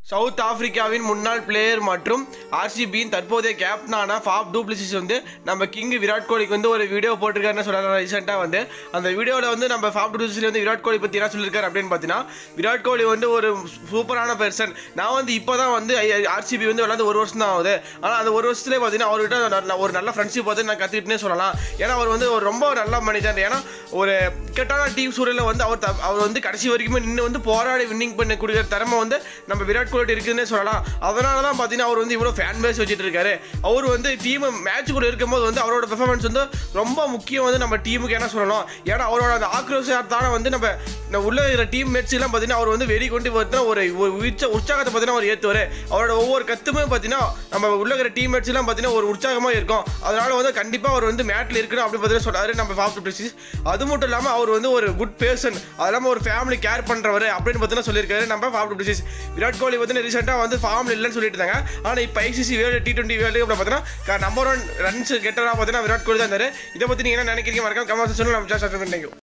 south ஆப்பிரிக்காவின் முன்னாள் player மற்றும் ஆர்சிபியின் தற்போதைய கேப்டனான ஃபாப் டூப்ளிசிஸ் வந்து நம்ம கிங் விராட் கோலிக்கு வந்து ஒரு வீடியோ போட்டிருக்காருன்னு சொல்லலாம் ரீசெண்டாக வந்து அந்த வீடியோவில் வந்து நம்ம ஃபாப் டூப்ளிசிஸ் வந்து விராட் கோலி பற்றி என்ன சொல்லியிருக்காரு அப்படின்னு பார்த்தீங்கன்னா விராட் கோலி வந்து ஒரு சூப்பரான பெர்சன் நான் வந்து இப்போ தான் வந்து ஆர்சிபி வந்து விளாண்டு ஒரு வருஷம் தான் ஆகுது ஆனால் அந்த ஒரு வருஷத்துலேயே பார்த்தீங்கன்னா அவர்கிட்ட நல்ல- ஒரு நல்ல ஃப்ரெண்ட்ஷிப் வந்து நான் கற்றுக்கிட்டே சொல்லலாம் ஏன்னா அவர் வந்து ஒரு ரொம்ப நல்ல மனிதன் ஏன்னா ஒரு இக்கட்டான டீம் சூழலில் வந்து அவர் த- அவர் வந்து கடைசி வரைக்குமே நின்று வந்து போராடி வின்னிங் பண்ண கொடுக்குற திறமை வந்து நம்ம விராட் கோலி இருக்குதுன்னே சொல்லலாம் அதனால தான் பார்த்தீங்கன்னா அவர் வந்து இவ்வளோ ஃபேன் பேஸ் வச்சுட்டு இருக்காரு அவர் வந்து டீம் மேட்ச் கூட இருக்கும்போது வந்து அவரோட பெர்ஃபார்மன்ஸ் வந்து ரொம்ப முக்கியம் வந்து நம்ம டீமுக்கு என்ன சொல்லணும் ஏன்னா அவரோட அந்த ஆக்ரோஷத்தான வந்து நம்ம இந்த உள்ள இருக்கிற டீம் மேட்ச் எல்லாம் பார்த்தீங்கன்னா அவர் வந்து வெளி கொண்டு பார்த்தீங்கன்னா ஒரு ஒரு உச்ச உற்சாகத்தை பார்த்தீங்கன்னா அவர் ஏற்றுவார் அவரோட ஒவ்வொரு கத்துமே பார்த்தீங்கன்னா நம்ம உள்ள இருக்கிற டீம் மேட்ச் எல்லாம் பார்த்தீங்கன்னா ஒரு உற்சாகமாக இருக்கும் அதனால வந்து கண்டிப்பாக அவர் வந்து மேட்டில் இருக்கணும் அப்படி பார்த்தீங்கன்னா சொல்றாரு நம்ம ஃபாஃப்ட் பிரிசிஸ் அது மட்டும் இல்லாமல் அவர் வந்து ஒரு குட் பேர்சன் அது இல்லாமல் ஒரு ஃபேமிலி கேர் பண்ணுறவர் அப்படின்னு பார்த்தீங்கன்னா சொல்லியிருக்காரு நம்ம ஃபாஃப்ட் பிரிசிஸ் விராட் கோலி வந்து ரீசெண்டாக வந்து ஃபார்மில் இல்லைன்னு சொல்லிட்டு இருந்தாங்க ஆனால் இப்போ I C C world T twenty world அப்படி பார்த்தீங்கன்னா நம்பர் ஒன் ரன்ஸ் கெட்டராக பார்த்தீங்கன்னா விராட் கோலி தான் இருந்தார் இதை பற்றி நீங்கள் என்ன நினைக்கிறீங்க மறக்காம கமெண்ட்ஸ் சொல்லி நம்ம சார் நினைக்கும்